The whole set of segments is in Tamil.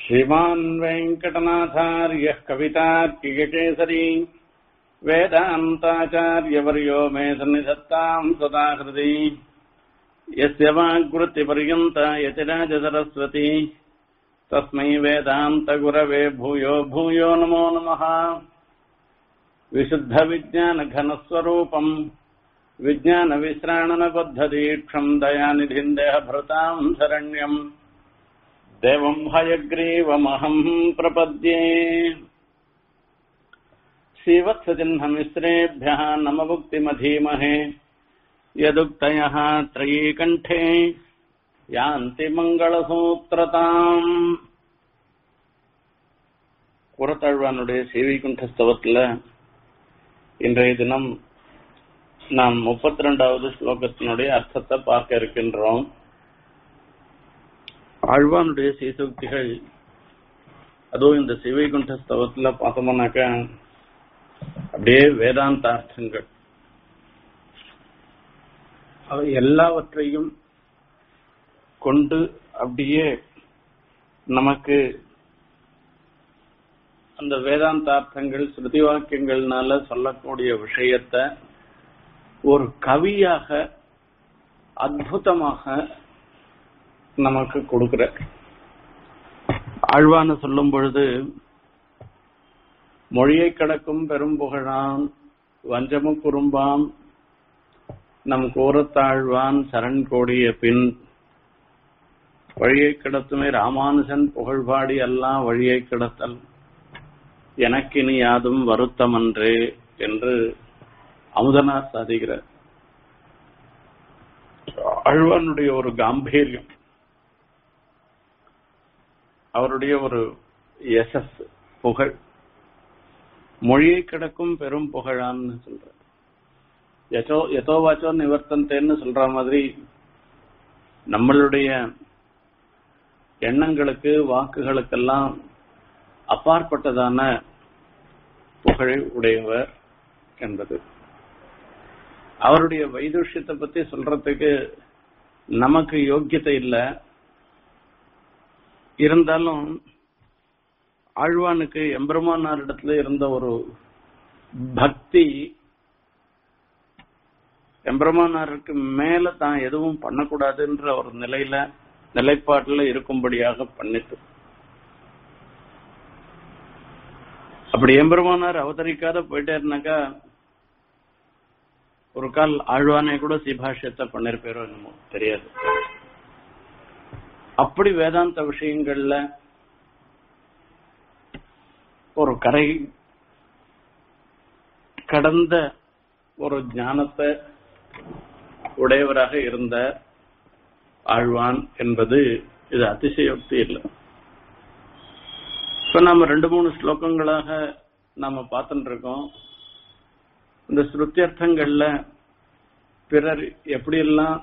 श्रीमान् वेङ्कटनाथार्यः कवितार्किककेसरी वेदान्ताचार्यवर्यो मे सन्निधत्ताम् सदा हृदि यस्य वाग्वृत्तिपर्यन्ता यतिराजसरस्वती तस्मै वेदान्तगुरवे भूयो भूयो नमो नमः विशुद्धविज्ञानघनस्वरूपम् विज्ञानविश्राणनबद्धदीक्षम् दयानिधिम् देहभृताम् शरण्यम् देवम् हयग्रीवमहम् प्रपद्ये श्रीवत्सचिह्नमिश्रेभ्यः नमभुक्तिमधीमहे यदुक्तयः त्रयीकण्ठे யாந்தி மங்களசூத்திரதாம் குரத்தாழ்வானுடைய சேவிகுண்டஸ்தவத்தில் இன்றைய தினம் நாம் முப்பத்தி ரெண்டாவது ஸ்லோகத்தினுடைய அர்த்தத்தை பார்க்க இருக்கின்றோம் ஆழ்வானுடைய சீசோக்திகள் அதுவும் இந்த சிவைகுண்டஸ்தவத்தில் பார்த்தோம்னாக்க அப்படியே வேதாந்த அர்த்தங்கள் அவை எல்லாவற்றையும் கொண்டு அப்படியே நமக்கு அந்த வேதாந்தார்த்தங்கள் ஸ்ருதி வாக்கியங்கள்னால சொல்லக்கூடிய விஷயத்த ஒரு கவியாக அற்புதமாக நமக்கு கொடுக்கிற ஆழ்வான சொல்லும் பொழுது மொழியை கடக்கும் பெரும் புகழான் வஞ்சமு குறும்பாம் நம் கூறத்தாழ்வான் சரண் கோடிய பின் வழியை கிடத்துமே ராமானுஜன் புகழ்பாடி எல்லாம் வழியை கிடத்தல் எனக்கினி யாதும் வருத்தமன்றே என்று அமுதனார் சாதிக்கிறார் அழ்வானுடைய ஒரு காம்பீரியம் அவருடைய ஒரு எசஸ் புகழ் மொழியை கிடக்கும் பெரும் புகழான்னு சொல்ற எதோ எதோ வாச்சோ நிவர்த்தந்தேன்னு சொல்ற மாதிரி நம்மளுடைய எண்ணங்களுக்கு வாக்குகளுக்கெல்லாம் அப்பாற்பட்டதான புகழை உடையவர் என்பது அவருடைய வைதுஷ்யத்தை பத்தி சொல்றதுக்கு நமக்கு யோக்கியத்தை இல்லை இருந்தாலும் ஆழ்வானுக்கு எம்பெருமானாரிடத்துல இருந்த ஒரு பக்தி எம்பெருமானாருக்கு மேல தான் எதுவும் பண்ணக்கூடாதுன்ற ஒரு நிலையில நிலைப்பாட்டுல இருக்கும்படியாக பண்ணிட்டு அப்படி எம்பெருமானார் அவதரிக்காத போயிட்டேருனாக்கா ஒரு கால் ஆழ்வானே கூட சிபாஷியத்தை பண்ணிருப்பேரோ என்னமோ தெரியாது அப்படி வேதாந்த விஷயங்கள்ல ஒரு கரை கடந்த ஒரு ஞானத்தை உடையவராக இருந்த ஆழ்வான் என்பது இது அதிசயோக்தி இல்லை இப்ப நாம ரெண்டு மூணு ஸ்லோகங்களாக நாம பார்த்துட்டு இருக்கோம் இந்த ஸ்ருத்தியர்த்தங்கள்ல பிறர் எப்படியெல்லாம்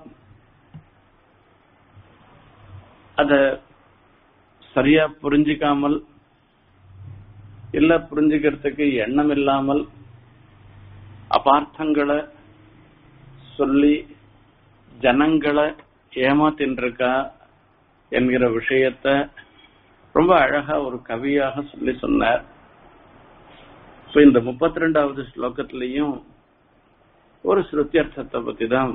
அத சரியா புரிஞ்சிக்காமல் இல்ல புரிஞ்சுக்கிறதுக்கு எண்ணம் இல்லாமல் அபார்த்தங்களை சொல்லி ஜனங்களை ஏமாத்தின்றிருக்கா என்கிற விஷயத்த ரொம்ப அழகா ஒரு கவியாக சொல்லி சொன்னார் இப்ப இந்த முப்பத்தி ரெண்டாவது ஸ்லோகத்திலையும் ஒரு ஸ்ருத்தியர்த்தத்தை பத்தி தான்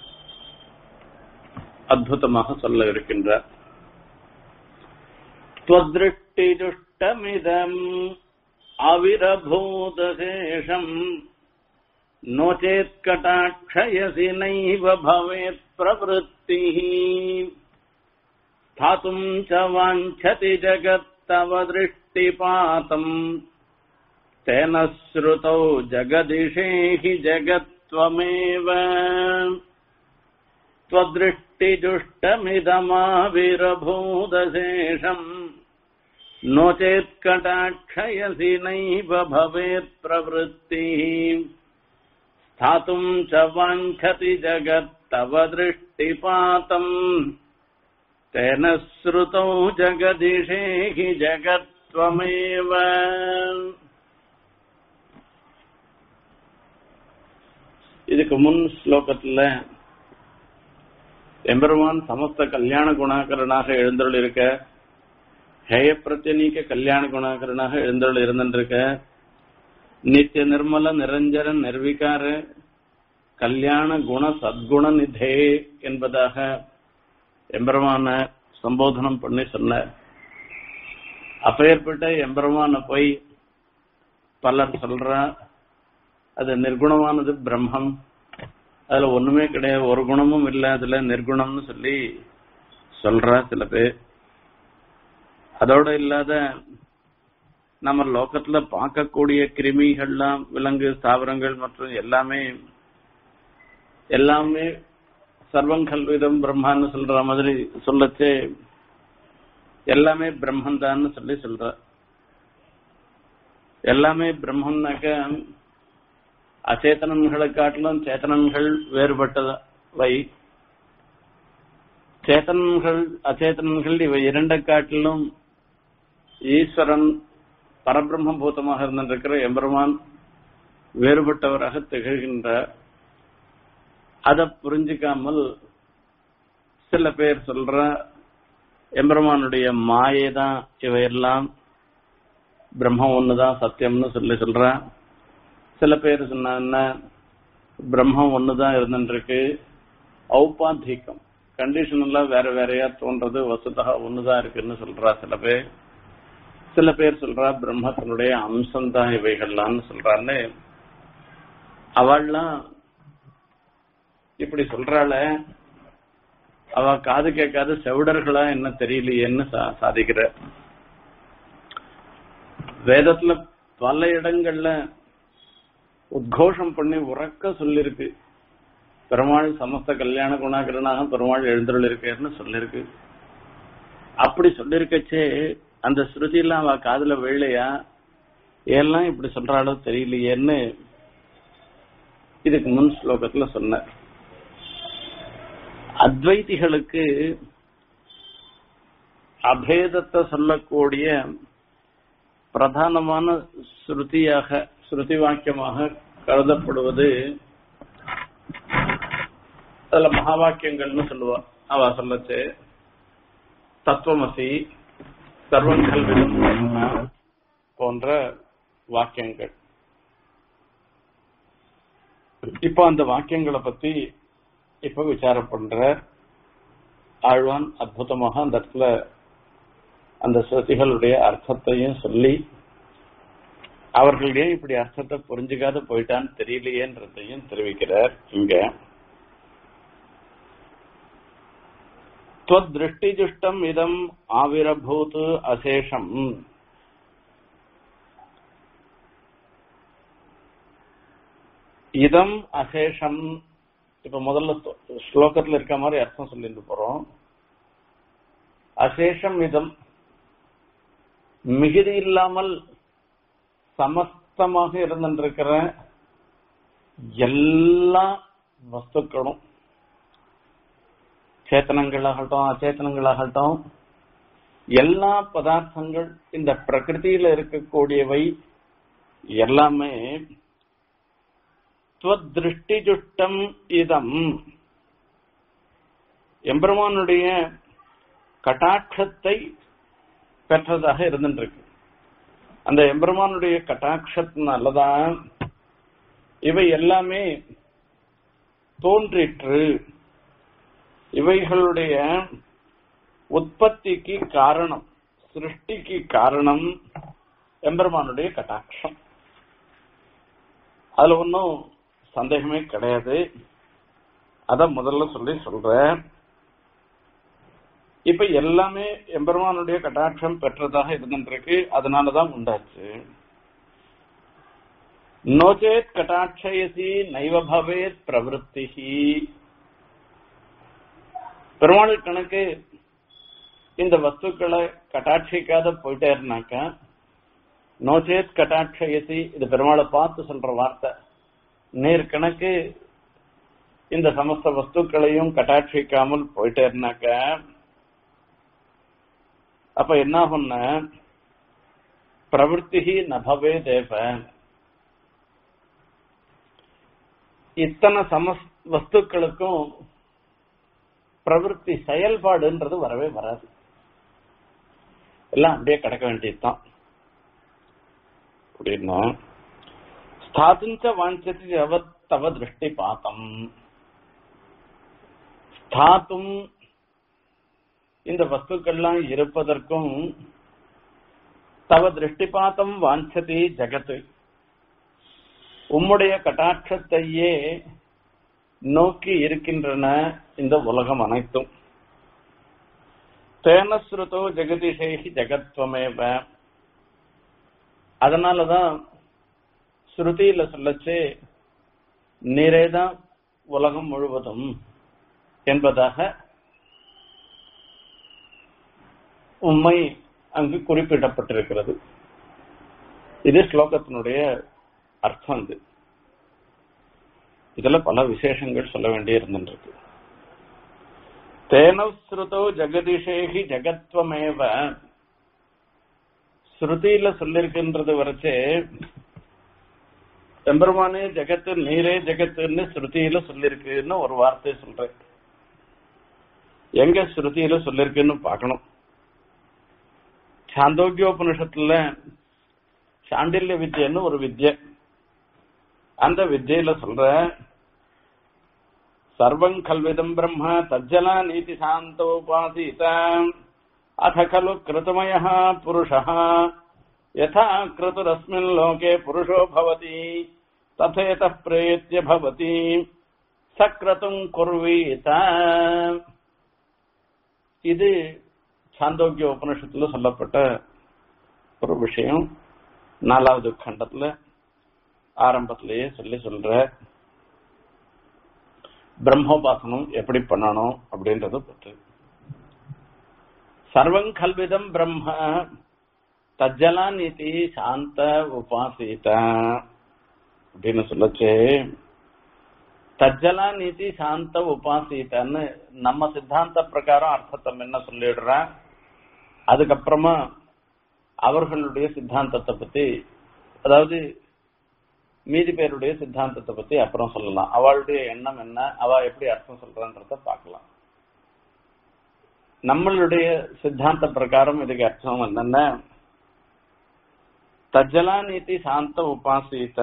அற்புதமாக சொல்ல இருக்கின்றார் त्वदृष्टिजुष्टमिदम् अविरभूतशेषम् नो चेत् कटाक्षयसि नैव भवेत् प्रवृत्तिः स्थातुम् च वाञ्छति जगत्तव दृष्टिपातम् तेन श्रुतौ जगदिशे हि जगत्त्वमेव त्वदृष्टिजुष्टमिदमाविरभूतशेषम् नो चेत् कटाक्षयसि नैव भवेत् प्रवृत्तिः स्थातुम् च वाञ्छति जगत्तव दृष्टिपातम् तेन श्रुतौ जगदिशे हि जगत्त्वमेव இதுக்கு முன் ஸ்லோகத்துல எம்பெருமான் சமஸ்த கல்யாண குணாகரனாக எழுந்தருள் இருக்க ஹேய பிரத்யநீக்க கல்யாண குணாகரனாக எழுந்தருள் இருந்திருக்க நித்திய நிர்மல நிரஞ்சன நிர்விகார கல்யாண குண சத்குண நிதே என்பதாக எம்பெருமான சம்போதனம் பண்ணி சொன்ன அப்பேற்பட்ட எம்பெருமான போய் பலர் சொல்றா அது நிர்குணமானது பிரம்மம் அதுல ஒண்ணுமே கிடையாது ஒரு குணமும் இல்லை அதுல நிர்குணம்னு சொல்லி சொல்றா சில பேர் அதோட இல்லாத நம்ம லோகத்துல பார்க்கக்கூடிய கிருமிகள்லாம் விலங்கு தாவரங்கள் மற்றும் எல்லாமே எல்லாமே சர்வங்கல்விதம் பிரம்மான்னு சொல்ற மாதிரி சொல்லச்சே எல்லாமே பிரம்மந்தான்னு சொல்லி சொல்ற எல்லாமே பிரம்மன்னாக்க அச்சேதனன்களை காட்டிலும் சேத்தனன்கள் வேறுபட்டவை சேத்தனன்கள் அச்சேதனன்கள் இவை இரண்டை காட்டிலும் ஈஸ்வரன் பரபிரம்ம பூதமாக இருந்திருக்கிற எம்பெருமான் வேறுபட்டவராக திகழ்கின்றார் அதை புரிஞ்சுக்காமல் சில பேர் சொல்ற எம்பெருமானுடைய மாயை தான் இவையெல்லாம் பிரம்மம் ஒண்ணுதான் சத்தியம்னு சொல்லி சொல்ற சில பேர் சொன்ன பிரம்மம் ஒண்ணுதான் இருந்துருக்கு ஔபாத்திகம் கண்டிஷன் எல்லாம் வேற வேறையா தோன்றது வசுதா ஒண்ணுதான் இருக்குன்னு சொல்றா சில பேர் சில பேர் சொல்றா பிரம்மத்தினுடைய அம்சம் தான் இவைகள்லாம்னு சொல்றான்னு அவள்லாம் இப்படி சொல்றாள அவ காது கேட்காத செவிடர்களா என்ன தெரியலையேன்னு சா- சாதிக்கிற வேதத்துல பல இடங்கள்ல உத்கோஷம் பண்ணி உறக்க சொல்லிருக்கு பெருமாள் சமஸ்த கல்யாண குணாகரனாக பெருமாள் எழுந்தருள் இருக்கேன்னு சொல்லிருக்கு அப்படி சொல்லிருக்கச்சே அந்த ஸ்ருதியெல்லாம் அவ காதுல விழலையா எல்லாம் இப்படி சொல்றாளோ தெரியலையேன்னு இதுக்கு முன் ஸ்லோகத்துல சொன்னார் அத்வைதிகளுக்கு அபேதத்தை சொல்லக்கூடிய பிரதானமான ஸ்ருதியாக ஸ்ருதி வாக்கியமாக கருதப்படுவது அதுல மகா வாக்கியங்கள்னு சொல்லுவா அவ சொல்லச்சு தத்துவமசி சர்வங்கள் விதம் பிரம்ம போன்ற வாக்கியங்கள் இப்போ அந்த வாக்கியங்களை பத்தி இப்ப விசாரம் பண்ற ஆழ்வான் அற்புதமாக அந்த இடத்துல அந்த ஸ்ருதிகளுடைய அர்த்தத்தையும் சொல்லி அவர்கள் ஏன் இப்படி அர்த்தத்தை புரிஞ்சுக்காத போயிட்டான்னு தெரியலையேன்றதையும் தெரிவிக்கிறார் இங்க त्वद्दृष्टिजुष्टम् इदम् आविरभूत् अशेषम् இதம் அசேஷம் இப்ப முதல்ல ஸ்லோ- ஸ்லோகத்துல இருக்க மாதிரி அர்த்தம் சொல்லிட்டு போறோம் அசேஷம் இதம் மிகுதி இல்லாமல் சமஸ்தமாக இருந்திருக்கிற எல்லா வஸ்துக்களும் சேத்தனங்களாகட்டும் அச்சேத்தனங்களாகட்டும் எல்லா பதார்த்தங்கள் இந்த பிரகிருதியில இருக்கக்கூடியவை எல்லாமே துவதிருஷ்டிஜுஷ்டம் இதம் எம்பெருமானுடைய கட்டாட்சத்தை பெற்றதாக இருந்துருக்கு அந்த எம்பெருமானுடைய கட்டாட்சத்தினாலதான் இவை எல்லாமே தோன்றிற்று இவைகளுடைய உற்பத்திக்கு காரணம் சிருஷ்டிக்கு காரணம் எம்பெருமானுடைய கட்டாட்சம் அதுல ஒன்றும் சந்தேகமே கிடையாது அத முதல்ல சொல்லி சொல்றேன் இப்ப எல்லாமே எம்பெருமானுடைய கட்டாட்சம் பெற்றதாக இருந்துருக்கு அதனாலதான் உண்டாச்சு நோச்சேத் கட்டாட்சயசி நைவ பவேத் பிரவருத்திஹி பெருமாள் கணக்கு இந்த வஸ்துக்களை கட்டாட்சிக்காத போயிட்டே இருந்தாக்கா நோச்சேத் கட்டாட்சயசி இது பெருமாளை பார்த்து சொல்ற வார்த்தை நேர் கணக்கு இந்த சமஸ்த வஸ்துக்களையும் கட்டாட்சிக்காமல் போயிட்டே இருந்தாக்க அப்ப என்ன ஆகும்னா பிரவருத்தி நபவே தேவ இத்தனை சமஸ் வஸ்துக்களுக்கும் பிரவருத்தி செயல்பாடுன்றது வரவே வராது எல்லாம் அப்படியே கிடக்க வேண்டியதுதான் அப்படின்னா ஸ்தாதுஞ்ச வாஞ்சதி எவ தவ திருஷ்டி பாத்தம் ஸ்தாத்தும் இந்த வஸ்துக்கள்லாம் இருப்பதற்கும் தவ திருஷ்டிபாத்தம் வாஞ்சதி ஜகத்து உம்முடைய கட்டாட்சத்தையே நோக்கி இருக்கின்றன இந்த உலகம் அனைத்தும் தேனஸ்ருதோ ஜெகதிஷேகி ஜெகத்வமேவ அதனாலதான் ஸ்ருதியில சொல்லச்சு நீரேதான் உலகம் முழுவதும் என்பதாக உண்மை அங்கு குறிப்பிடப்பட்டிருக்கிறது இது ஸ்லோகத்தினுடைய அர்த்தம் இது இதுல பல விசேஷங்கள் சொல்ல வேண்டி இருந்துருக்கு தேனஸ்ருதோ ஜெகதிஷேகி ஜெகத்வமேவ ஸ்ருதியில சொல்லிருக்கின்றது வரைச்சே எம்பெருமானே ஜெகத்து நீரே ஜெகத்துன்னு ஸ்ருதியில சொல்லிருக்குன்னு ஒரு வார்த்தை சொல்றேன் எங்க ஸ்ருதியில சொல்லிருக்குன்னு பார்க்கணும் சாந்தோக்கியோபனிஷத்துல சாண்டில்ய வித்யன்னு ஒரு வித்யை அந்த வித்யில சொல்ற சர்வம் கல்விதம் பிரம்ம தஜ்ஜலா நீதி சாந்தோபாசீத அத கலு கிருதமய புருஷ யதா கிருதுரஸ்மின் லோகே புருஷோ பவதி ததேத பிரேத்திய பவதி சக்ரதும் குர்வீத இது சாந்தோக்கிய உபனிஷத்துல சொல்லப்பட்ட ஒரு விஷயம் நாலாவது கண்டத்துல ஆரம்பத்திலேயே சொல்லி சொல்ற பிரம்மோபாசனம் எப்படி பண்ணணும் அப்படின்றத பற்றி சர்வம் கல்விதம் பிரம்ம தஜ்ஜலா நீதி சாந்த உபாசித அப்படின்னு சொல்லச்சு தஜ்ஜலா நீதி சாந்த உபாசித்தன்னு நம்ம சித்தாந்த பிரகாரம் அர்த்தத்தை என்ன சொல்லிடுறேன் அதுக்கப்புறமா அவர்களுடைய சித்தாந்தத்தை பத்தி அதாவது மீதி பேருடைய சித்தாந்தத்தை பத்தி அப்புறம் சொல்லலாம் அவளுடைய எண்ணம் என்ன அவ எப்படி அர்த்தம் சொல்றன்றத பார்க்கலாம் நம்மளுடைய சித்தாந்த பிரகாரம் இதுக்கு அர்த்தம் என்னென்ன தஜ்ஜலா நீதி சாந்த உபாசித்த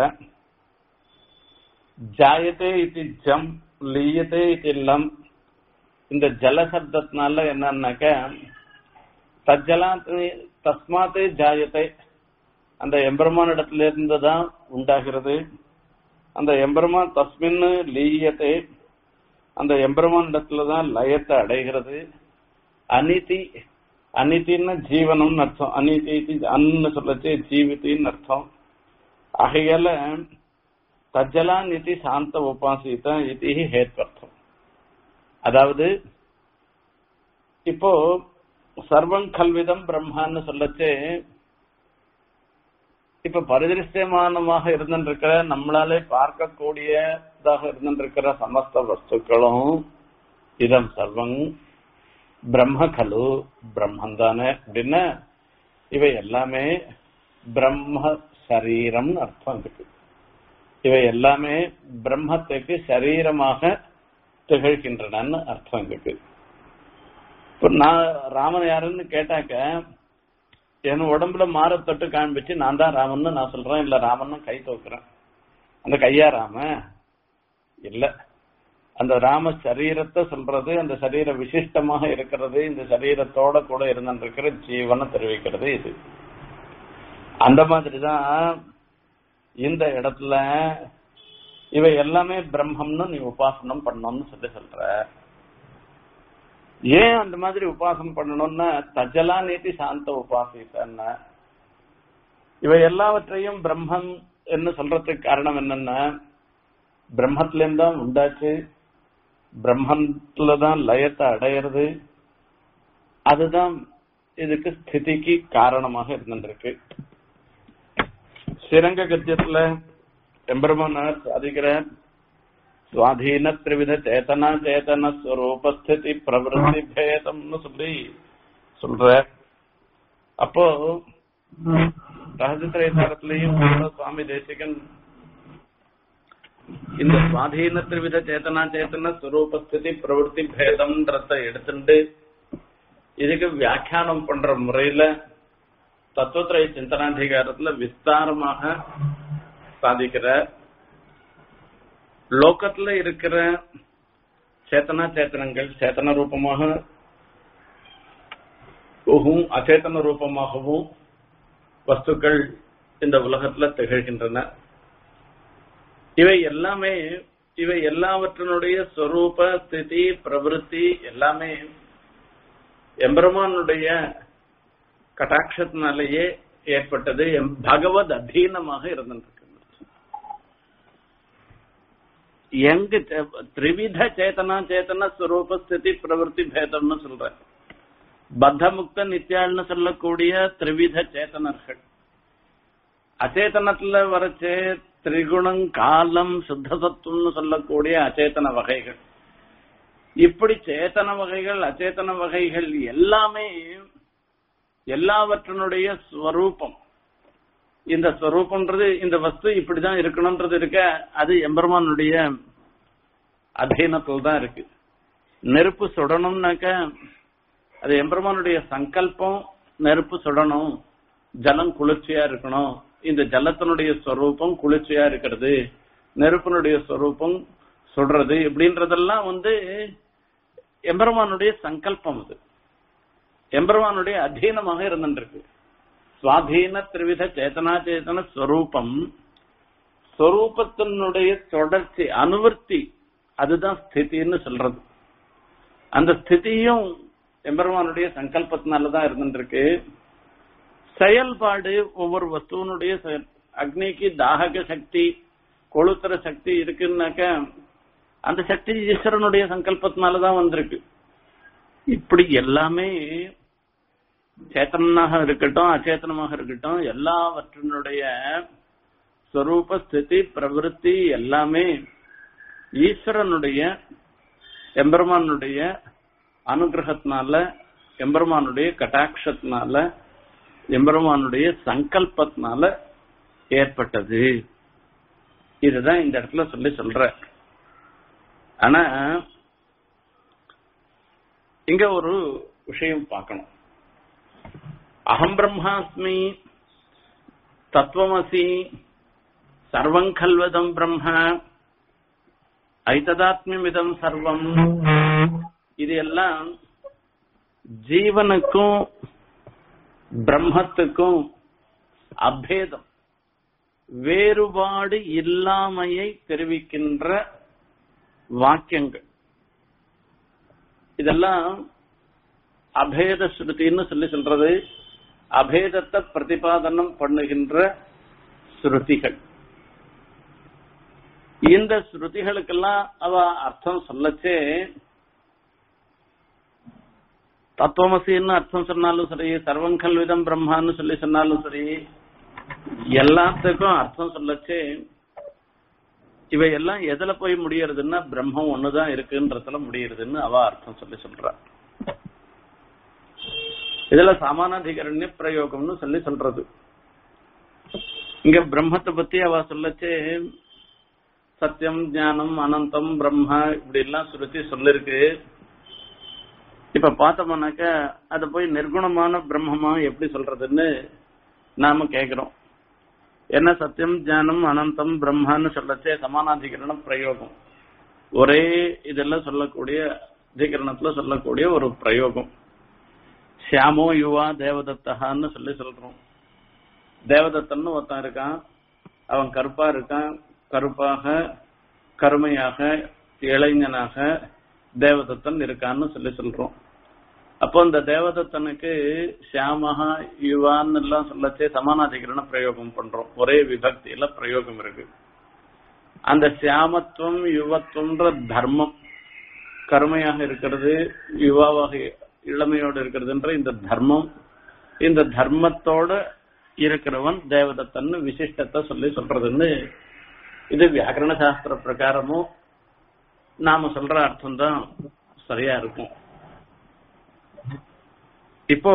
ஜாயத்தே இது ஜம் லீயத்தே இது லம் இந்த ஜல சப்தத்தினால என்னன்னாக்க தஜ்ஜலா தஸ்மாத்தே ஜாயத்தை அந்த எம்பெருமான் இடத்துல இருந்து தான் உண்டாகிறது அந்த எம்பெருமான் தஸ்மின் லீயத்தை அந்த எம்பெருமான் இடத்துல தான் லயத்தை அடைகிறது அநீதி அநீதின்னு ஜீவனம்னு அர்த்தம் அநீதி அன்னு சொல்லச்சு ஜீவித்தின்னு அர்த்தம் ஆகையால தஜ்ஜலா நிதி சாந்த உபாசித இது ஹேத்வர்த்தம் அதாவது இப்போ சர்வம் கல்விதம் பிரம்மான்னு சொல்லச்சு இப்ப பரிதிருஷ்யமானமாக இருந்திருக்கிற நம்மளாலே பார்க்கக்கூடியதாக இருந்திருக்கிற சமஸ்த வஸ்துக்களும் இதம் சர்வம் பிரம்ம கலு பிரம்மன் தானே அப்படின்னு இவை எல்லாமே பிரம்ம சரீரம் அர்த்தம் இருக்கு இவை எல்லாமே பிரம்மத்துக்கு சரீரமாக திகழ்கின்றனன்னு அர்த்தம் இருக்கு இப்ப நான் ராமன் யாருன்னு கேட்டாக்க என் உடம்புல மாற தொட்டு காண்பிச்சு நான் தான் ராமன் நான் சொல்றேன் இல்ல ராமன் கை தோக்குறேன் அந்த கையா ராம இல்ல அந்த ராம சரீரத்தை சொல்றது அந்த சரீர விசிஷ்டமாக இருக்கிறது இந்த சரீரத்தோட கூட இருந்திருக்கிற ஜீவனை தெரிவிக்கிறது இது அந்த மாதிரிதான் இந்த இடத்துல இவை எல்லாமே பிரம்மம்னு நீ உபாசனம் பண்ணணும்னு சொல்லி சொல்ற ஏன் அந்த மாதிரி உபாசனம் பண்ணணும்னா தஜலா நீதி சாந்த உபாசித்தன்னா இவை எல்லாவற்றையும் பிரம்மம் என்ன சொல்றதுக்கு காரணம் என்னன்னா பிரம்மத்திலேருந்து தான் உண்டாச்சு பிரம்மத்துல தான் லயத்தை அடையிறது அதுதான் இதுக்கு ஸ்திதிக்கு காரணமாக இருந்திருக்கு ஸ்ரீரங்க கத்தியத்துல எம்பெருமானார் சாதிக்கிறார் சுவாதீன திரிவித சேத்தனா சேத்தன ஸ்வரூபஸ்திதி பிரவருத்தி பேதம்னு சொல்லி சொல்ற அப்போ ரகசியத்திரைசாரத்திலையும் சுவாமி தேசிகன் இந்த சுவாதீன திரிவித சேத்தனா சேத்தன ஸ்வரூபஸ்திதி பிரவருத்தி பேதம்ன்றத எடுத்துட்டு இதுக்கு வியாக்கியானம் பண்ற முறையில தத்துவத்திரை சிந்தனாதிகாரத்துல விஸ்தாரமாக சாதிக்கிற லோகத்துல இருக்கிற சேத்தனா சேத்தனங்கள் சேத்தன ரூபமாக அச்சேதன ரூபமாகவும் வஸ்துக்கள் இந்த உலகத்துல திகழ்கின்றன இவை எல்லாமே இவை எல்லாவற்றினுடைய ஸ்வரூப ஸ்திதி பிரவருத்தி எல்லாமே எம்பெருமானுடைய கட்டாட்சத்தினாலேயே ஏற்பட்டது பகவத் அதீனமாக இருந்திருக்கு எங்க திரிவித சேத்தனா சேத்தன ஸ்வரூப ஸ்திதி பிரவருத்தி பேதம்னு சொல்ற பத்தமுக்த நித்யாள்னு சொல்லக்கூடிய திரிவித சேத்தனர்கள் அச்சேதனத்துல வரைச்சே திரிகுணம் காலம் சுத்தசத்துவம்னு சொல்லக்கூடிய அச்சேதன வகைகள் இப்படி சேத்தன வகைகள் அச்சேதன வகைகள் எல்லாமே எல்லாவற்றினுடைய ஸ்வரூபம் இந்த ஸ்வரூபம்ன்றது இந்த வஸ்து இப்படிதான் இருக்கணும்ன்றது இருக்க அது எம்பெருமானுடைய அதீனத்தில் தான் இருக்கு நெருப்பு சுடணும்னாக்க அது எம்பெருமானுடைய சங்கல்பம் நெருப்பு சுடணும் ஜலம் குளிர்ச்சியா இருக்கணும் இந்த ஜலத்தினுடைய ஸ்வரூபம் குளிர்ச்சியா இருக்கிறது நெருப்பினுடைய ஸ்வரூபம் சுடுறது இப்படின்றதெல்லாம் வந்து எம்பெருமானுடைய சங்கல்பம் அது எம்பெருமானுடைய அதீனமாக இருந்துருக்கு சுவாதீன திரிவித சேத்தனா சேத்தன ஸ்வரூபம் ஸ்வரூபத்தினுடைய தொடர்ச்சி அனுவர்த்தி அதுதான் ஸ்திதின்னு சொல்றது அந்த ஸ்திதியும் எம்பெருமானுடைய சங்கல்பத்தினாலதான் இருந்துருக்கு செயல்பாடு ஒவ்வொரு வஸ்துவனுடைய அக்னிக்கு தாகக சக்தி கொளுத்துற சக்தி இருக்குன்னாக்க அந்த சக்தி ஈஸ்வரனுடைய சங்கல்பத்தினாலதான் வந்திருக்கு இப்படி எல்லாமே சேத்தனாக இருக்கட்டும் அச்சேத்தனமாக இருக்கட்டும் எல்லாவற்றினுடைய ஸ்வரூப ஸ்திதி பிரவருத்தி எல்லாமே ஈஸ்வரனுடைய எம்பெருமானுடைய அனுகிரகத்தினால எம்பெருமானுடைய கட்டாட்சத்தினால எம்பெருமானுடைய சங்கல்பத்தினால ஏற்பட்டது இதுதான் இந்த இடத்துல சொல்லி சொல்ற ஆனா இங்க ஒரு விஷயம் பார்க்கணும் அகம் பிரம்மாஸ்மி தத்துவமசி சர்வம் கல்வதம் பிரம்ம ஐததாத்மியமிதம் சர்வம் இது எல்லாம் ஜீவனுக்கும் பிரம்மத்துக்கும் அபேதம் வேறுபாடு இல்லாமையை தெரிவிக்கின்ற வாக்கியங்கள் இதெல்லாம் அபேத ஸ்ருதின்னு சொல்லி சொல்றது அபேதத்தை பிரதிபாதனம் பண்ணுகின்ற ஸ்ருதிகள் இந்த ஸ்ருதிகளுக்கெல்லாம் அவ அர்த்தம் சொல்லச்சே தத்துவமசின்னு அர்த்தம் சொன்னாலும் சரி சர்வங்கல் விதம் பிரம்மான்னு சொல்லி சொன்னாலும் சரி எல்லாத்துக்கும் அர்த்தம் சொல்லச்சே இவை எல்லாம் எதுல போய் முடியறதுன்னா பிரம்மம் ஒண்ணுதான் இருக்குன்றதுல முடியறதுன்னு அவ அர்த்தம் சொல்லி சொல்றா இதுல சமானாதிகரண்ய பிரயோகம்னு சொல்லி சொல்றது இங்க பிரம்மத்தை பத்தி அவ சொல்லச்சே சத்தியம் ஞானம் அனந்தம் பிரம்மா இப்படி எல்லாம் சுருத்தி சொல்லிருக்கு இப்ப பார்த்தோம்னாக்க அத போய் நிர்குணமான பிரம்மமா எப்படி சொல்றதுன்னு நாம கேக்குறோம் என்ன சத்தியம் ஞானம் அனந்தம் பிரம்மான்னு சொல்லச்சே சமானாதிகரண பிரயோகம் ஒரே இதெல்லாம் சொல்லக்கூடிய அதிகரணத்துல சொல்லக்கூடிய ஒரு பிரயோகம் சியாமோ யுவா தேவதத்தகான்னு சொல்லி சொல்றோம் தேவதத்தன்னு ஒருத்தன் இருக்கான் அவன் கருப்பா இருக்கான் கருப்பாக கருமையாக இளைஞனாக தேவதத்தன் இருக்கான்னு சொல்லி சொல்றோம் அப்போ இந்த தேவதத்தனுக்கு சியாமகா யுவான்னு எல்லாம் சொல்லச்சே சமானாதிகரண பிரயோகம் பண்றோம் ஒரே விபக்தியில பிரயோகம் இருக்கு அந்த சியாமத்துவம் யுவத்துவம்ன்ற தர்மம் கருமையாக இருக்கிறது யுவாவாக இளமையோடு இருக்கிறதுன்ற இந்த தர்மம் இந்த தர்மத்தோட இருக்கிறவன் தேவதத்தன்னு விசிஷ்டத்தை சொல்லி சொல்றதுன்னு இது வியாக்கரண சாஸ்திர பிரகாரமும் நாம சொல்ற அர்த்தம் தான் சரியா இருக்கும் இப்போ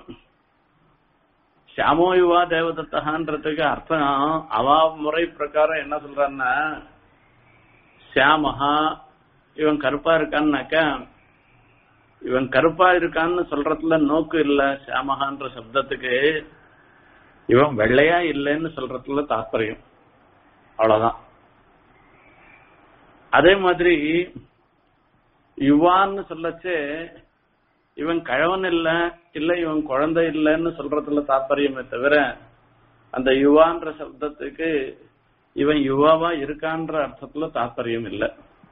சாமோயுவா தேவதத்தகான்றதுக்கு அர்த்தம் அவா முறை பிரகாரம் என்ன சொல்றான்னா சியாமஹா இவன் கருப்பா இருக்கான்னாக்கா இவன் கருப்பா இருக்கான்னு சொல்றதுல நோக்கு இல்ல சியாமகான்ற சப்தத்துக்கு இவன் வெள்ளையா இல்லைன்னு சொல்றதுல தாற்பயம் அவ்வளவுதான் அதே மாதிரி யுவான்னு சொல்லச்சே இவன் கழவன் இல்ல இல்ல இவன் குழந்தை இல்லைன்னு சொல்றதுல தாற்பயமே தவிர அந்த யுவான்ற சப்தத்துக்கு இவன் யுவாவா இருக்கான்ற அர்த்தத்துல தாற்பயம் இல்லை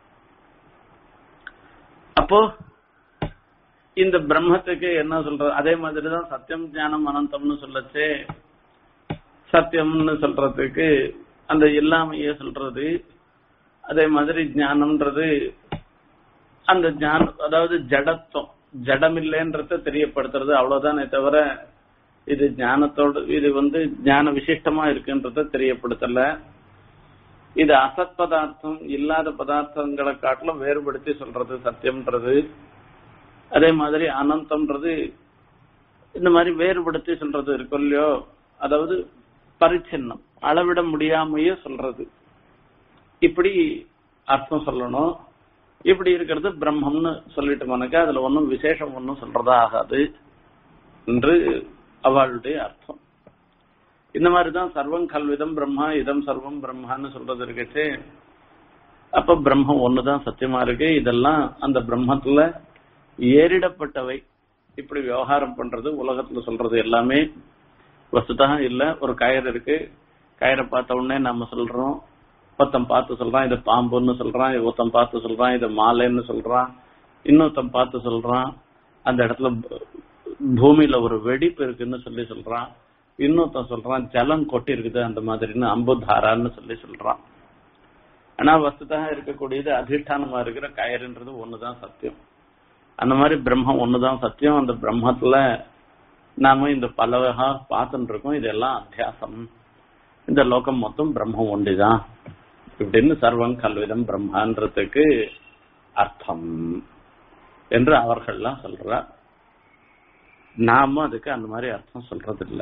அப்போ இந்த பிரம்மத்துக்கு என்ன சொல்றது அதே மாதிரிதான் சத்தியம் ஞானம் அனந்தம்னு சொல்லச்சே சத்தியம்னு சொல்றதுக்கு அந்த இல்லாமையே சொல்றது அதே மாதிரி ஞானம்ன்றது அந்த ஞானம் அதாவது ஜடத்துவம் ஜடம் இல்லைன்றத தெரியப்படுத்துறது அவ்வளவுதானே தவிர இது ஞானத்தோடு இது வந்து ஞான விசிஷ்டமா இருக்குன்றத தெரியப்படுத்தல இது அசத் பதார்த்தம் இல்லாத பதார்த்தங்களை காட்டிலும் வேறுபடுத்தி சொல்றது சத்தியம்ன்றது அதே மாதிரி அனந்தம்ன்றது இந்த மாதிரி வேறுபடுத்தி சொல்றது இருக்கும் இல்லையோ அதாவது பரிச்சின்னம் அளவிட முடியாமையே சொல்றது இப்படி அர்த்தம் சொல்லணும் இப்படி இருக்கிறது பிரம்மம்னு சொல்லிட்டோம்னாக்கா அதுல ஒன்றும் விசேஷம் ஒன்றும் சொல்றதா ஆகாது என்று அவளுடைய அர்த்தம் இந்த மாதிரிதான் சர்வம் கல்விதம் பிரம்மா இதம் சர்வம் பிரம்மான்னு சொல்றது இருக்கச்சு அப்ப பிரம்மம் ஒண்ணுதான் சத்தியமா இருக்கு இதெல்லாம் அந்த பிரம்மத்துல ஏறிடப்பட்டவை இப்படி விவகாரம் பண்றது உலகத்துல சொல்றது எல்லாமே வசுதா இல்ல ஒரு கயிறு இருக்கு கயிறை பார்த்த உடனே நம்ம சொல்றோம் ஒருத்தன் பார்த்து சொல்றான் இது பாம்புன்னு சொல்றான் ஒருத்தன் பார்த்து சொல்றான் இது மாலைன்னு சொல்றான் இன்னொருத்தன் பார்த்து சொல்றான் அந்த இடத்துல பூமியில ஒரு வெடிப்பு இருக்குன்னு சொல்லி சொல்றான் இன்னொருத்தன் சொல்றான் ஜலம் கொட்டி இருக்குது அந்த மாதிரின்னு அம்புதாரான்னு சொல்லி சொல்றான் ஆனா வஸ்துதாக இருக்கக்கூடியது அதிஷ்டானமா இருக்கிற கயறுன்றது ஒண்ணுதான் சத்தியம் அந்த மாதிரி பிரம்மம் ஒண்ணுதான் சத்தியம் அந்த பிரம்மத்துல நாம இந்த பல வகை பார்த்துட்டு இருக்கோம் இதெல்லாம் அத்தியாசம் இந்த லோகம் மொத்தம் பிரம்மம் ஒண்டிதான் இப்படின்னு சர்வம் கல்விதம் பிரம்மான்றதுக்கு அர்த்தம் என்று அவர்கள்லாம் சொல்றார் நாம அதுக்கு அந்த மாதிரி அர்த்தம் சொல்றது இல்லை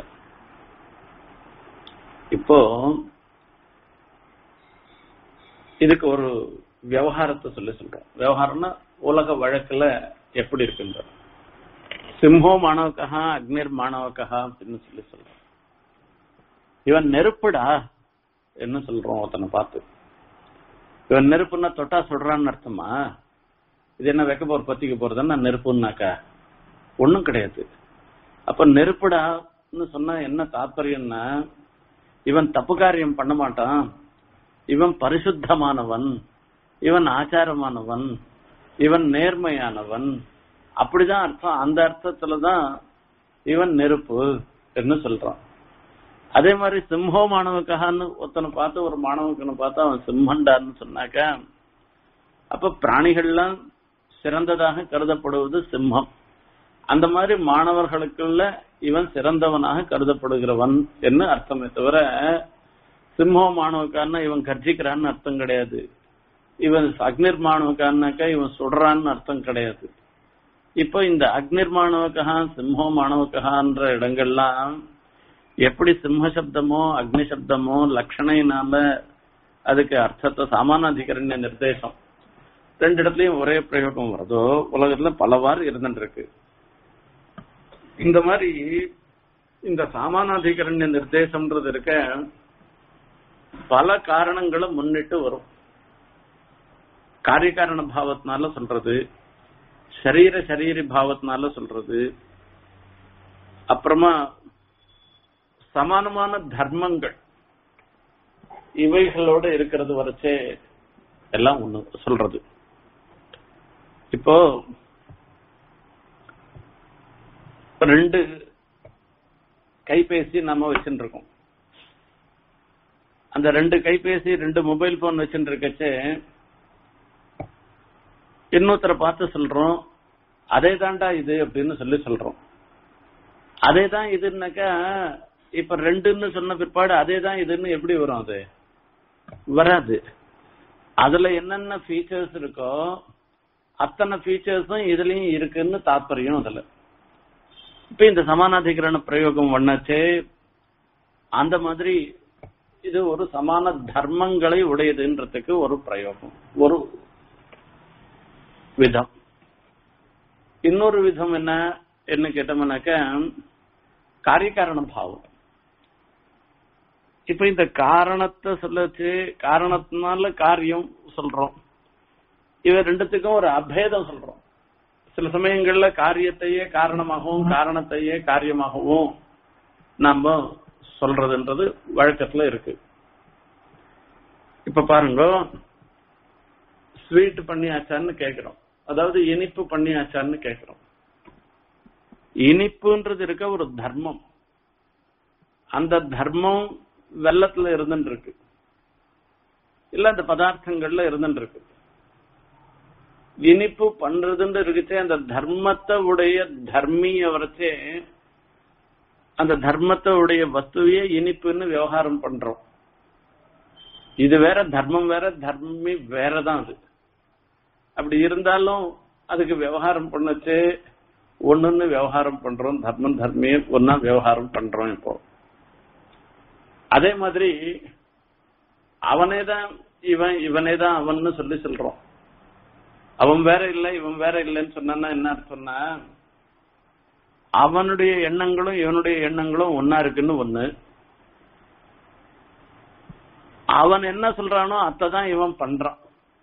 இப்போ இதுக்கு ஒரு விவகாரத்தை சொல்லி சொல்றோம் விவகாரம்னா உலக வழக்குல எப்படி இருக்குன்ற சிம்மோ மாணவக்கா அக்னிர் மாணவக்கா அப்படின்னு சொல்லி சொல்றோம் இவன் நெருப்புடா என்ன சொல்றோம் ஒருத்தனை பார்த்து இவன் நெருப்புன்னா தொட்டா சொல்றான்னு அர்த்தமா இது என்ன வைக்க போற பத்திக்க போறதுன்னா நெருப்புன்னாக்கா ஒண்ணும் கிடையாது அப்ப நெருப்புடான்னு சொன்னா என்ன தாற்பயம்னா இவன் தப்பு காரியம் பண்ண மாட்டான் இவன் பரிசுத்தமானவன் இவன் ஆச்சாரமானவன் இவன் நேர்மையானவன் அப்படிதான் அர்த்தம் அந்த அர்த்தத்துலதான் இவன் நெருப்பு என்று சொல்றான் அதே மாதிரி சிம்ஹோ மாணவக்கான்னு ஒருத்தனை பார்த்து ஒரு மாணவக்கனை பார்த்து அவன் சிம்மண்டான்னு சொன்னாக்க அப்ப பிராணிகள்லாம் சிறந்ததாக கருதப்படுவது சிம்மம் அந்த மாதிரி மாணவர்களுக்குள்ள இவன் சிறந்தவனாக கருதப்படுகிறவன் என்று அர்த்தமே தவிர சிம்மோ மாணவக்காரனா இவன் கர்ஜிக்கிறான்னு அர்த்தம் கிடையாது இவன் அக்னிர் மாணவக்காரனாக்கா இவன் சுடுறான்னு அர்த்தம் கிடையாது இப்போ இந்த அக்னிர் மாணவக்கா சிம்மோ மாணவக்கான்ற இடங்கள்லாம் எப்படி சிம்ம சப்தமோ அக்னி சப்தமோ லட்சணையினால அதுக்கு அர்த்தத்தை சாமானாதிகரண்ய நிர்தேசம் ரெண்டு இடத்துலயும் ஒரே பிரயோகம் வருதோ உலகத்துல பலவாறு இருந்துட்டு இருக்கு இந்த மாதிரி இந்த சாமானாதிகரண்ய நிர்தேசம்ன்றது இருக்க பல காரணங்களை முன்னிட்டு வரும் காரியகாரண பாவத்தினால சொல்றது சரீர சரீரி பாவத்தினால சொல்றது அப்புறமா சமானமான தர்மங்கள் இவைகளோட இருக்கிறது வரைச்சே எல்லாம் ஒண்ணு சொல்றது இப்போ ரெண்டு கைபேசி நம்ம வச்சுட்டு இருக்கோம் அந்த ரெண்டு கைபேசி ரெண்டு மொபைல் போன் வச்சுட்டு இருக்கச்சே இன்னொருத்தரை பார்த்து சொல்றோம் அதே தாண்டா இது அப்படின்னு சொல்லி சொல்றோம் அதே தான் இதுன்னாக்கா இப்ப ரெண்டுன்னு சொன்ன பிற்பாடு அதே தான் இதுன்னு எப்படி வரும் அது வராது அதுல என்னென்ன ஃபீச்சர்ஸ் இருக்கோ அத்தனை ஃபீச்சர்ஸும் இதுலயும் இருக்குன்னு தாற்பயம் அதுல இப்ப இந்த சமானாதிகரண பிரயோகம் பண்ணச்சே அந்த மாதிரி இது ஒரு சமான தர்மங்களை உடையதுன்றதுக்கு ஒரு பிரயோகம் ஒரு விதம் இன்னொரு விதம் என்ன என்ன கேட்டோம்னாக்க காரியகாரண பாவம் இப்ப இந்த காரணத்தை சொல்லச்சு காரணத்தினால காரியம் சொல்றோம் இவ ரெண்டுத்துக்கும் ஒரு அபேதம் சொல்றோம் சில சமயங்கள்ல காரியத்தையே காரணமாகவும் காரணத்தையே காரியமாகவும் நாம சொல்றதுன்றது வழக்கத்துல இருக்கு இப்ப பாருங்க ஸ்வீட் பண்ணியாச்சான்னு கேக்குறோம் அதாவது இனிப்பு பண்ணியாச்சான்னு கேக்குறோம் இனிப்புன்றது இருக்க ஒரு தர்மம் அந்த தர்மம் வெள்ளத்துல இருந்துட்டு இருக்கு இல்ல அந்த பதார்த்தங்கள்ல இருந்துட்டு இருக்கு இனிப்பு பண்றதுன்னு இருக்குச்சே அந்த தர்மத்தை உடைய தர்மிய வரைச்சே அந்த தர்மத்தை உடைய வஸ்துவையே இனிப்புன்னு விவகாரம் பண்றோம் இது வேற தர்மம் வேற தர்மி வேறதான் அது அப்படி இருந்தாலும் அதுக்கு விவகாரம் பண்ணச்சு ஒண்ணுன்னு விவகாரம் பண்றோம் தர்மம் தர்மிய ஒன்னா விவகாரம் பண்றோம் இப்போ அதே மாதிரி அவனே தான் இவன் இவனே தான் அவன்னு சொல்லி சொல்றோம் அவன் வேற இல்லை இவன் வேற இல்லைன்னு சொன்னா என்ன சொன்னா அவனுடைய எண்ணங்களும் இவனுடைய எண்ணங்களும் ஒன்னா இருக்குன்னு ஒண்ணு அவன் என்ன சொல்றானோ அத்தான் இவன் பண்றான்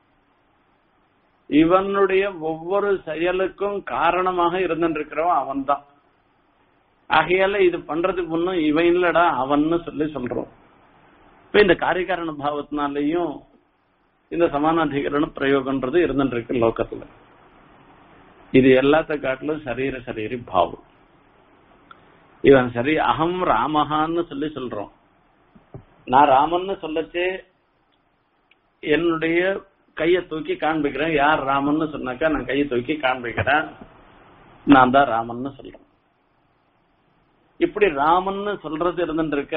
இவனுடைய ஒவ்வொரு செயலுக்கும் காரணமாக இருந்திருக்கிறவன் அவன் தான் ஆகையால இது பண்றதுக்கு முன்னும் இவன் இல்லடா அவன்னு சொல்லி சொல்றோம் இப்ப இந்த காரியகாரண பாவத்தினாலையும் இந்த சமானாதிகரண பிரயோகம்ன்றது இருந்துட்டு இருக்கு லோகத்துல இது எல்லாத்த காட்டிலும் சரீர சரீரி பாவம் இவன் சரி அகம் ராமஹான்னு சொல்லி சொல்றோம் நான் ராமன்னு சொல்லச்சே என்னுடைய கையை தூக்கி காண்பிக்கிறேன் யார் ராமன்னு சொன்னாக்கா நான் கையை தூக்கி காண்பிக்கிறேன் நான் தான் ராமன்னு சொல்றேன் இப்படி ராமன்னு சொல்றது இருந்துட்டு இருக்க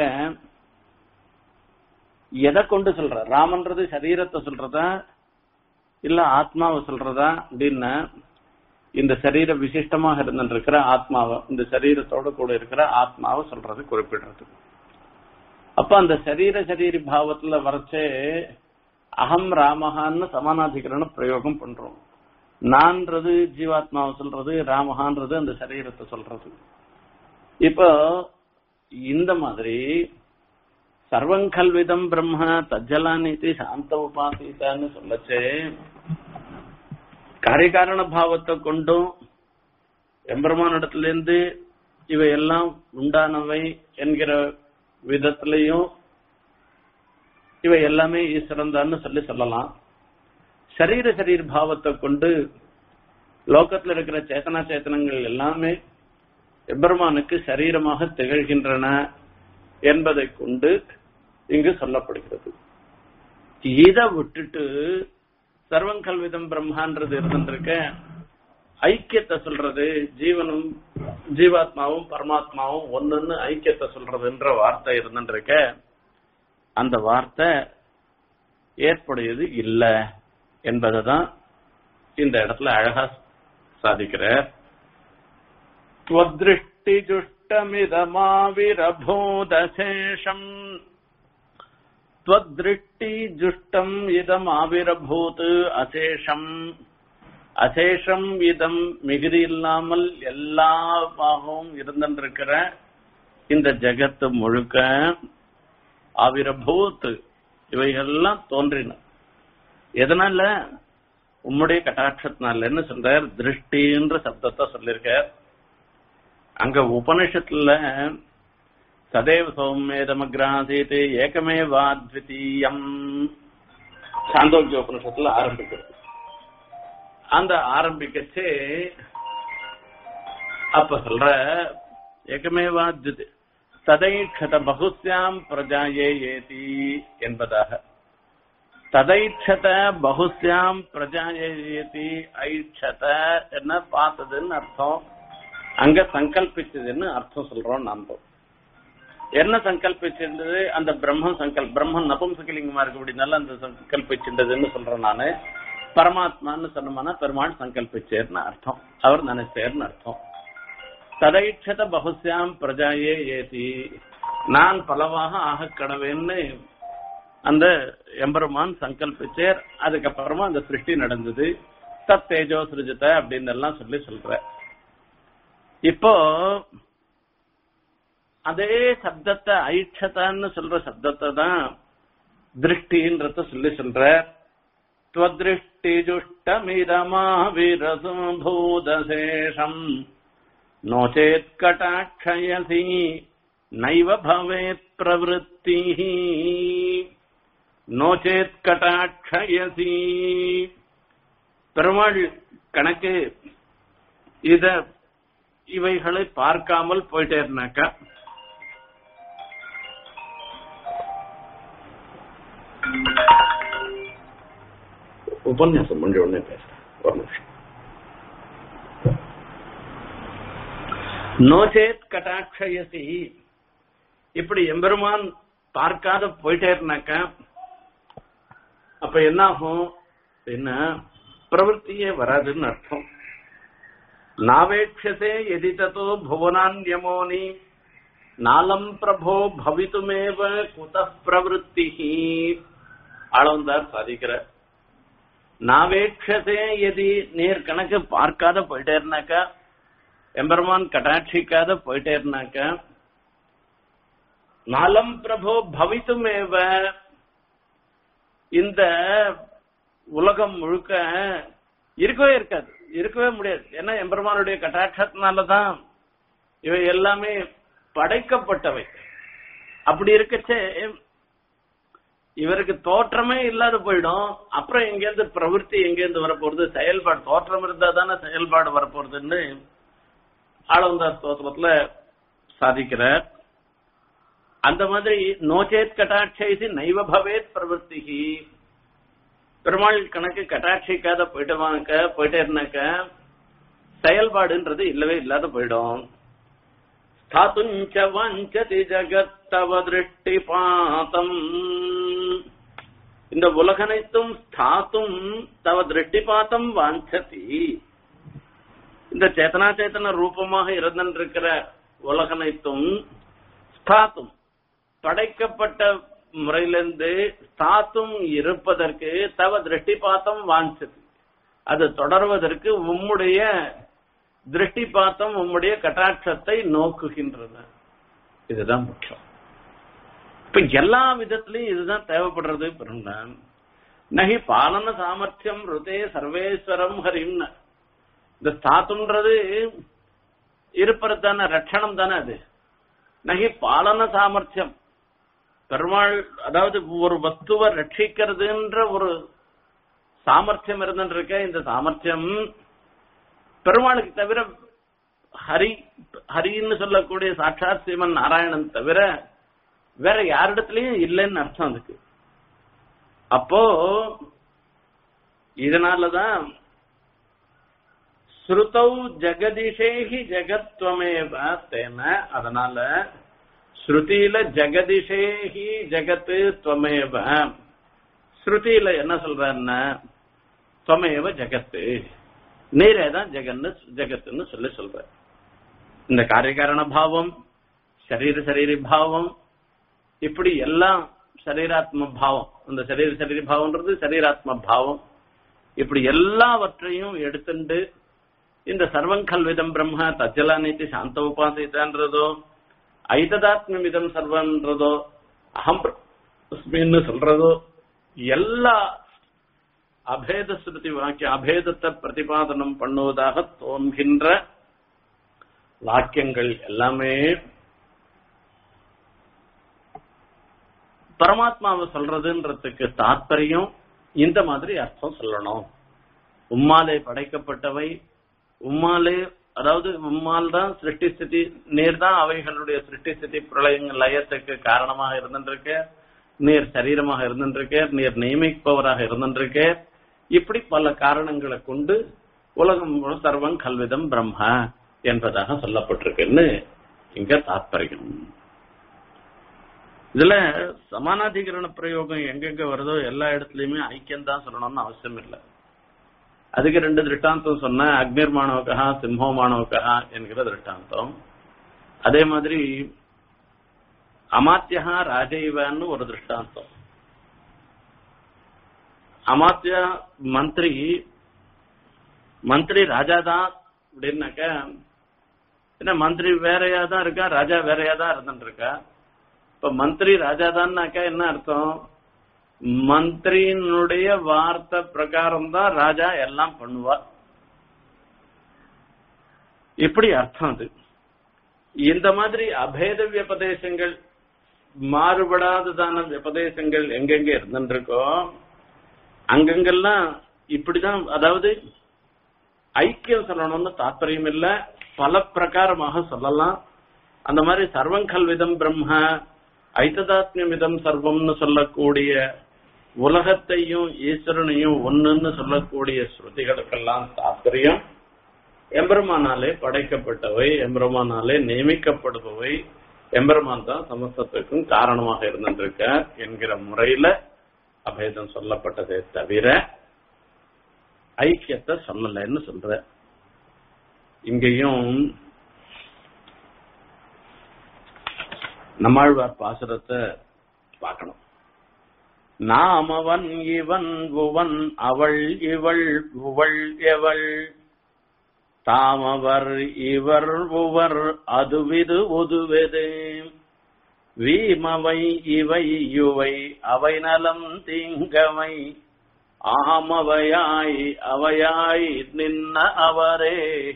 எதை கொண்டு சொல்ற ராமன்றது சரீரத்தை சொல்றதா இல்ல ஆத்மாவை சொல்றதா அப்படின்னா இந்த சரீர விசிஷ்டமாக இருந்துட்டு இருக்கிற ஆத்மாவை இந்த சரீரத்தோட கூட இருக்கிற ஆத்மாவை சொல்றது குறிப்பிடுறது அப்ப அந்த சரீர சரீரி பாவத்துல வரைச்சே அகம் ராமஹான்னு சமானாதிகரண பிரயோகம் பண்றோம் நான்றது ஜீவாத்மாவை சொல்றது ராமஹான்றது அந்த சரீரத்தை சொல்றது இப்போ இந்த மாதிரி சர்வங்கல்விதம் பிரம்ம தஜ்ஜலானிதி சாந்த உபாசிதான்னு சொல்லச்சே காரியகாரண பாவத்தை கொண்டும் எம்பெருமானிடத்துல இருந்து இவையெல்லாம் உண்டானவை என்கிற விதத்திலையும் இவை எல்லாமே ஈஸ்வரன் தான் சொல்லி சொல்லலாம் சரீர சரீர பாவத்தை கொண்டு லோகத்துல இருக்கிற சேத்தனா சேத்தனங்கள் எல்லாமே எம்பெருமானுக்கு சரீரமாக திகழ்கின்றன என்பதை கொண்டு இங்கு சொல்லப்படுகிறது இதை விட்டுட்டு சர்வங்கல்விதம் பிரம்மான்றது இருந்திருக்க ஐக்கியத்தை சொல்றது ஜீவனும் ஜீவாத்மாவும் பரமாத்மாவும் ஒண்ணுன்னு ஐக்கியத்தை சொல்றதுன்ற வார்த்தை இருந்துருக்க அந்த வார்த்தை ஏற்புடையது இல்ல என்பதைதான் இந்த இடத்துல அழகா சாதிக்கிறார் त्वदृष्टिजुष्टमिदमाविरभूदशेषम् त्वदृष्टिजुष्टम् இதமாவிரபூத் அசேஷம் அசேஷம் இதம் மிகுதி இல்லாமல் எல்லாமாகவும் இருந்திருக்கிற இந்த ஜெகத்து முழுக்க ஆவிரபூத் இவைகள்லாம் தோன்றின எதனால உம்முடைய கட்டாட்சத்தினாலன்னு சொல்றார் திருஷ்டின்ற சப்தத்தை சொல்லியிருக்கார் அங்க உபனிஷத்துல சதேவ சௌமேதமக்ராசீத் ஏகமே வாத்விதீயம் சாந்தோக்கிய உபனிஷத்துல ஆரம்பிக்கிறது அந்த ஆரம்பிக்கச்சே அப்ப சொல்ற ஏகமே வாத்விதி ததைக்ஷத பகுஸ்யாம் பிரஜாயே ஏதி என்பதாக ததைட்சத பகுஸ்யாம் பிரஜாயேதி ஐட்சத என்ன பார்த்ததுன்னு அர்த்தம் அங்க சங்கல்பிச்சதுன்னு அர்த்தம் சொல்றோம் நாம என்ன சங்கல்பிச்சிருந்தது அந்த பிரம்மம் சங்கல் பிரம்மம் நபும்சகலிங்கமா இருக்கு அப்படின்னால அந்த சங்கல்பிச்சிருந்ததுன்னு சொல்றேன் நானு பரமாத்மான்னு சொன்னோம்னா பெருமாள் சங்கல்பிச்சேர்னு அர்த்தம் அவர் நினைச்சேர்னு அர்த்தம் ததைட்சத பகுஸ்யாம் பிரஜாயே ஏதி நான் பலவாக ஆக கடவேன்னு அந்த எம்பெருமான் சங்கல்பிச்சேர் அதுக்கப்புறமா அந்த சிருஷ்டி நடந்தது தத் தேஜோ சிருஜித அப்படின்னு எல்லாம் சொல்லி சொல்ற இப்போ அதே சப்தத்தை ஐட்சதான்னு சொல்ற சப்தத்தை தான் திருஷ்டின்றத சொல்லி சொல்ற त्वदृष्टिजुष्टमिदमाविरसो भूतशेषम् नो चेत् कटाक्षयसि नैव भवेत् प्रवृत्तिः नो चेत् கட்டாட்சயசி பெருமாள் கணக்கு இத இவைகளை பார்க்காமல் போயிட்டே இருந்தாக்கா உபன்யாசம் முடிஞ்ச உடனே பேசுறேன் ஒரு நிமிஷம் நோசேத் கட்டாட்சயசி இப்படி எம்பெருமான் பார்க்காத போயிட்டே இருந்தாக்கா அப்ப என்ன ஆகும் என்ன பிரவருத்தியே வராதுன்னு அர்த்தம் நாவேட்சசே எதி தத்தோ புவனான்யமோனி நாலம் பிரபோ பவித்துமேவ குத பிரவருத்தி ஆளவந்தார் சாதிக்கிறார் நாவேட்சதே எதி நேர் கணக்கு பார்க்காத போயிட்டே இருந்தாக்கா எம்பெருமான் கட்டாட்சிக்காத போயிட்டே இருந்தாக்கா நாலம் பிரபோ பவித்துமேவ இந்த உலகம் முழுக்க இருக்கவே இருக்காது இருக்கவே முடியாது ஏன்னா எம்பெருமானுடைய கட்டாட்சத்தினாலதான் இவை எல்லாமே படைக்கப்பட்டவை அப்படி இருக்கச்சே இவருக்கு தோற்றமே இல்லாத போயிடும் அப்புறம் எங்கேருந்து பிரவருத்தி எங்கேருந்து வரப்போறது செயல்பாடு தோற்றம் இருந்தா தானே செயல்பாடு வரப்போறதுன்னு ஆளவந்தார் ஸ்தோத்திரத்துல சாதிக்கிறார் அந்த மாதிரி நோச்சேத் கட்டாட்சி நைவ பவேத் பிரவருத்தி பெருமாள் கணக்கு கட்டாட்சிக்காத போயிட்டவாங்க போயிட்டே இருந்தாக்க செயல்பாடுன்றது இல்லவே இல்லாத போயிடும் ஸ்தாத்துஞ்ச வாஞ்சதி ஜகத்தவ திருஷ்டி பாதம் இந்த உலகனைத்தும் ஸ்தாத்தும் தவ திருஷ்டி பாத்தம் வாஞ்சதி இந்த சேத்தனா சேத்தன ரூபமாக இருந்திருக்கிற உலகனைத்தும் ஸ்தாத்தும் படைக்கப்பட்ட முறையிலிருந்து ஸ்தாத்தும் இருப்பதற்கு தவ திருஷ்டி பாத்தம் வாஞ்சது அது தொடர்வதற்கு உம்முடைய திருஷ்டி பார்த்தம் உம்முடைய கட்டாட்சத்தை நோக்குகின்றது இதுதான் முக்கியம் இப்ப எல்லா விதத்திலையும் இதுதான் தேவைப்படுறது பெருந்தான் நகி பாலன சாமர்த்தியம் ருதே சர்வேஸ்வரம் ஹரிம்னு இந்த ஸ்தாத்துன்றது இருப்பது தானே ரட்சணம் தானே அது நகி பாலன சாமர்த்தியம் பெருமாள் அதாவது ஒரு வஸ்துவை ரட்சிக்கிறதுன்ற ஒரு சாமர்த்தியம் இருந்துருக்க இந்த சாமர்த்தியம் பெருமாளுக்கு தவிர ஹரி ஹரின்னு சொல்லக்கூடிய சாட்சாத் சிவன் நாராயணன் தவிர வேற யாரிடத்துலயும் இல்லைன்னு அர்த்தம் அதுக்கு அப்போ இதனாலதான் ஸ்ருதௌ ஜெகதிஷேஹி ஜெகத்வமேவ தேன அதனால ஸ்ருதியில ஜெகதிஷேஹி ஜெகத்து துவமேவ ஸ்ருதியில என்ன சொல்றாருன்னா துவமேவ ஜெகத்து நீரே தான் ஜெகன்னு ஜெகத்துன்னு சொல்லி சொல்ற இந்த காரியகாரண பாவம் சரீர சரீரி பாவம் இப்படி எல்லாம் சரீராத்ம பாவம் இந்த சரீர சரீரி பாவம்ன்றது சரீராத்ம பாவம் இப்படி எல்லாவற்றையும் எடுத்துண்டு இந்த சர்வங்கல்விதம் பிரம்ம தஜ்ஜலா நீதி சாந்த உபாசிதான்றதோ ஐததாத்மிதம் சர்வன்றதோ அகம் பிரஸ்மின்னு சொல்றதோ எல்லா அபேத ஸ்ருதி வாக்கிய அபேதத்தை பிரதிபாதனம் பண்ணுவதாக தோன்கின்ற வாக்கியங்கள் எல்லாமே பரமாத்மாவை சொல்றதுன்றதுக்கு தாற்பயம் இந்த மாதிரி அர்த்தம் சொல்லணும் உம்மாலே படைக்கப்பட்டவை உம்மாலே அதாவது உம்மால் தான் சிருஷ்டி ஸ்திதி நீர் தான் அவைகளுடைய சிருஷ்டி ஸ்திதி பிரளயங்கள் லயத்துக்கு காரணமாக இருந்துருக்க நீர் சரீரமாக இருந்துருக்க நீர் நியமிப்பவராக இருந்துருக்க இப்படி பல காரணங்களை கொண்டு உலகம் சர்வம் கல்விதம் பிரம்ம என்பதாக சொல்லப்பட்டிருக்குன்னு இங்க தாத்பரியம் இதுல சமானாதிகரண பிரயோகம் எங்கெங்க வருதோ எல்லா இடத்துலயுமே ஐக்கியம் தான் சொல்லணும்னு அவசியம் இல்லை அதுக்கு ரெண்டு திருஷ்டாந்தம் சொன்ன அக்னிர் மாணவகா சிம்மோ மாணவகா என்கிற திருஷ்டாந்தம் அதே மாதிரி அமாத்தியா ராஜைவன்னு ஒரு திருஷ்டாந்தம் அமாத்திய மந்திரி மந்திரி ராஜா தான் அப்படின்னாக்க ஏன்னா மந்திரி வேறையா தான் இருக்கா ராஜா வேறையா தான் இருந்துட்டு இருக்கா இப்ப மந்திரி ராஜா தான்னாக்கா என்ன அர்த்தம் மந்திரியினுடைய வார்த்தை பிரகாரம் தான் ராஜா எல்லாம் பண்ணுவார் இப்படி அர்த்தம் அது இந்த மாதிரி அபேத வியபதேசங்கள் மாறுபடாததான விபதேசங்கள் எங்கெங்க இருந்துருக்கோ அங்கங்கெல்லாம் இப்படிதான் அதாவது ஐக்கியம் சொல்லணும்னு தாற்பயம் இல்ல பல பிரகாரமாக சொல்லலாம் அந்த மாதிரி சர்வங்கல்விதம் பிரம்ம ஐததாத்மியமிதம் சர்வம்னு சொல்லக்கூடிய உலகத்தையும் ஈஸ்வரனையும் ஒண்ணுன்னு சொல்லக்கூடிய ஸ்ருதிகளுக்கெல்லாம் தாற்பயம் எம்பெருமானாலே படைக்கப்பட்டவை எம்பெருமானாலே நியமிக்கப்படுபவை எம்பெருமான் தான் சமஸ்தத்துக்கும் காரணமாக இருந்திருக்க என்கிற முறையில அபேதம் சொல்லப்பட்டதே தவிர ஐக்கியத்தை சொல்லலைன்னு சொல்ற இங்கேயும் நம்மாழ்வார் பாசுரத்தை பார்க்கணும் நாம் அவன் இவன் உவன் அவள் இவள் உவள் எவள் தாமவர் இவர் உவர் அதுவிது உதுவெது வீமவை இவை யுவை அவை நலம் தீங்கவை ஆமவையாய் அவையாய் நின்ன அவரே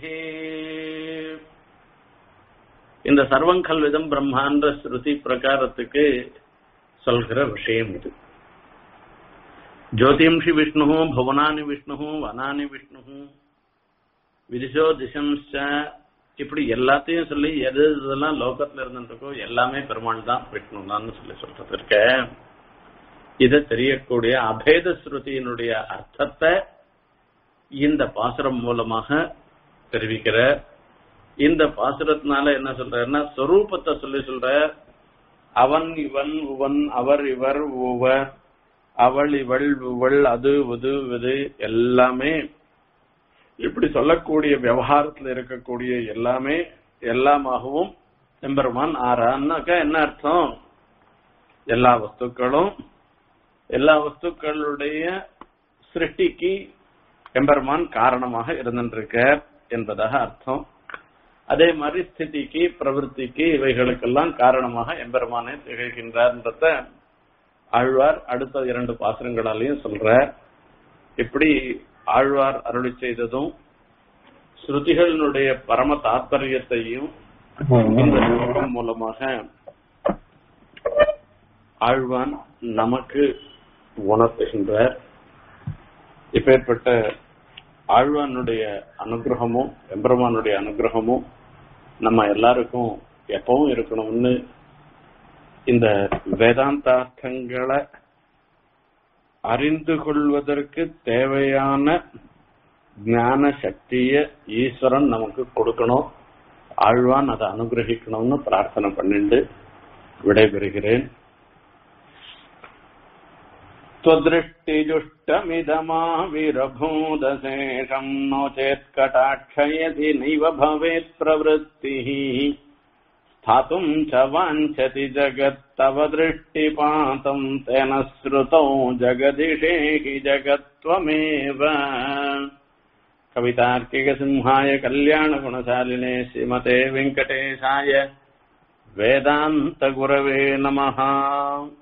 இந்த சர்வங்கல்விதம் பிரம்மாண்ட ஸ்ருதி பிரகாரத்துக்கு சொல்கிற விஷயம் இது ஜோதிம்ஷி விஷ்ணு புவனானி விஷ்ணு வனானி விஷ்ணு விதிஷோ திசம்ச இப்படி எல்லாத்தையும் சொல்லி எது இதெல்லாம் லோகத்துல இருந்துருக்கோ எல்லாமே பெருமாள் தான் விஷ்ணு தான் சொல்லி சொல்றது இருக்க இதை தெரியக்கூடிய அபேத ஸ்ருதியினுடைய அர்த்தத்தை இந்த பாசுரம் மூலமாக தெரிவிக்கிற இந்த பாசுரத்தினால என்ன சொல்றன்னா சொரூபத்தை சொல்லி சொல்ற அவன் இவன் உவன் அவர் இவர் உவர் அவள் இவள் உவள் அது உது இது எல்லாமே இப்படி சொல்லக்கூடிய விவகாரத்துல இருக்கக்கூடிய எல்லாமே எல்லாமாகவும் எம்பெருமான் ஆறான்னாக்கா என்ன அர்த்தம் எல்லா வஸ்துக்களும் எல்லா வஸ்துக்களுடைய சிருஷ்டிக்கு எம்பெருமான் காரணமாக இருந்திருக்க என்பதாக அர்த்தம் அதே மாதிரி ஸ்திதிக்கு பிரவருத்திக்கு இவைகளுக்கெல்லாம் காரணமாக எம்பெருமானை திகழ்கின்றார்ன்றத ஆழ்வார் அடுத்த இரண்டு பாசுரங்களாலையும் சொல்ற இப்படி ஆழ்வார் அருளி செய்ததும் ஸ்ருதிகளினுடைய பரம தாத்பரியத்தையும் இந்த ஸ்லோகம் மூலமாக ஆழ்வான் நமக்கு உணர்த்துகின்றார் இப்பேற்பட்ட ஆழ்வானுடைய அனுகிரகமும் எம்பெருமானுடைய அனுகிரகமும் நம்ம எல்லாருக்கும் எப்பவும் இருக்கணும்னு இந்த வேதாந்தார்த்தங்களை அறிந்து கொள்வதற்கு தேவையான ஞான சக்திய ஈஸ்வரன் நமக்கு கொடுக்கணும் ஆழ்வான் அதை அனுகிரகிக்கணும்னு பிரார்த்தனை பண்ணிட்டு விடைபெறுகிறேன் त्वदृष्टिजुष्टमिदमाविरभूदशेषम् नो चेत् कटाक्षयति नैव भवेत् प्रवृत्तिः स्थातुम् च वाञ्छति जगत्तव दृष्टिपातम् तेन श्रुतौ जगदिषे हि जगत्त्वमेव कवितार्किकसिंहाय कल्याणगुणशालिने श्रीमते वेङ्कटेशाय वेदान्तगुरवे नमः